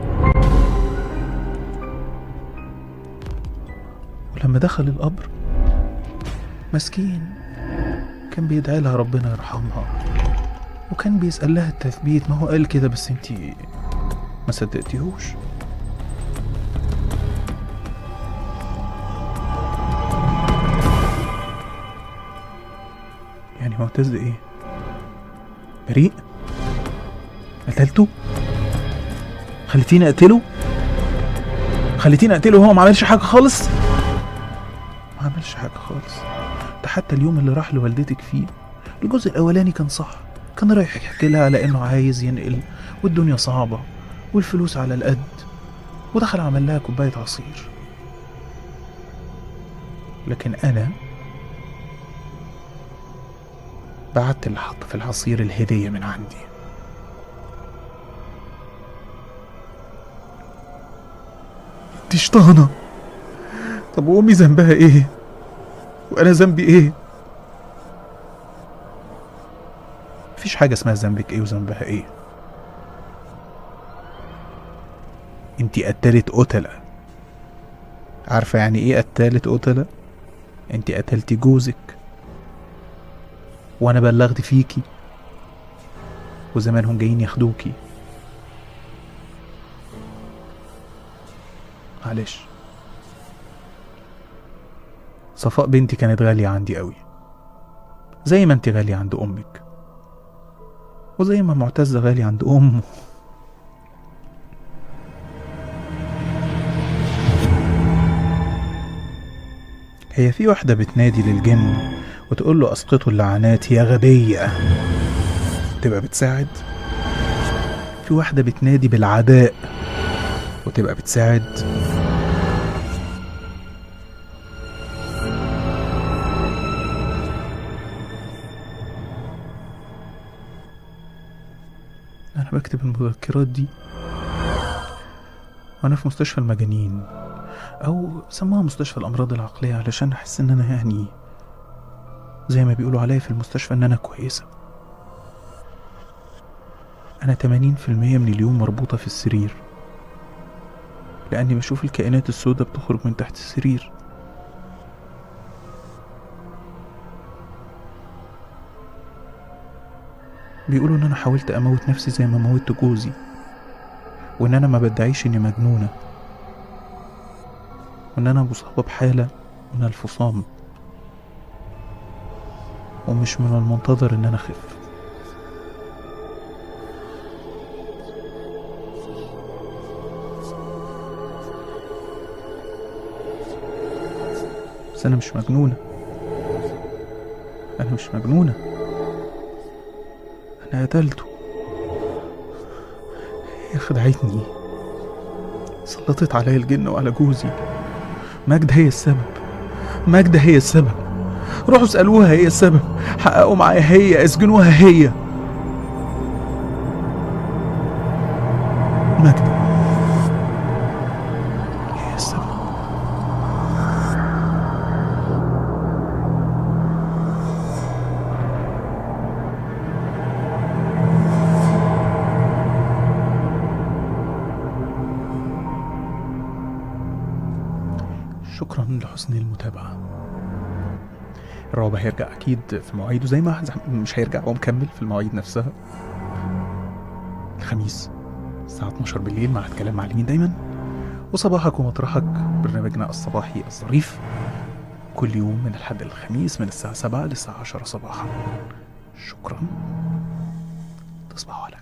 ولما دخل القبر مسكين كان بيدعي لها ربنا يرحمها وكان بيسأل لها التثبيت ما هو قال كده بس انتي ما صدقتيهوش يعني معتز ايه بريء قتلته خليتيني اقتله خليتيني اقتله وهو ما عملش حاجه خالص ما عملش حاجه خالص ده حتى اليوم اللي راح لوالدتك فيه الجزء الاولاني كان صح كان رايح يحكي لها على انه عايز ينقل والدنيا صعبة والفلوس على القد ودخل عمل لها كوباية عصير لكن انا بعت اللي حط في العصير الهدية من عندي دي شطانة طب وامي ذنبها ايه وانا ذنبي ايه مفيش حاجة اسمها ذنبك ايه وذنبها ايه انتي قتلت قتلة عارفة يعني ايه قتلت قتلة انتي قتلتي جوزك وانا بلغت فيكي وزمانهم جايين ياخدوكي معلش صفاء بنتي كانت غالية عندي قوي زي ما انت غالية عند أمك وزي ما معتز غالي عند أمه هي في واحدة بتنادي للجن وتقول له أسقطوا اللعنات يا غبية تبقى بتساعد في واحدة بتنادي بالعداء وتبقى بتساعد أنا بكتب المذكرات دي وأنا في مستشفى المجانين أو سموها مستشفى الأمراض العقلية علشان أحس إن أنا يعني زي ما بيقولوا عليا في المستشفى إن أنا كويسة أنا تمانين في المية من اليوم مربوطة في السرير لأني بشوف الكائنات السوداء بتخرج من تحت السرير بيقولوا ان انا حاولت اموت نفسي زي ما موتت جوزي وان انا ما بدعيش اني مجنونه وان انا مصابه بحاله من الفصام ومش من المنتظر ان انا اخف بس انا مش مجنونه انا مش مجنونه انا قتلته هي خدعتني سلطت عليا الجن وعلى جوزي ماجدة هي السبب ماجدة هي السبب روحوا اسألوها هي السبب حققوا معايا هي اسجنوها هي ماجدة هي السبب شكرا لحسن المتابعة الرعب هيرجع أكيد في مواعيده زي ما مش هيرجع هو مكمل في المواعيد نفسها الخميس الساعة 12 بالليل مع كلام معلمين دايما وصباحك ومطرحك برنامجنا الصباحي الظريف كل يوم من الحد للخميس من الساعة 7 للساعة 10 صباحا شكرا تصبحوا على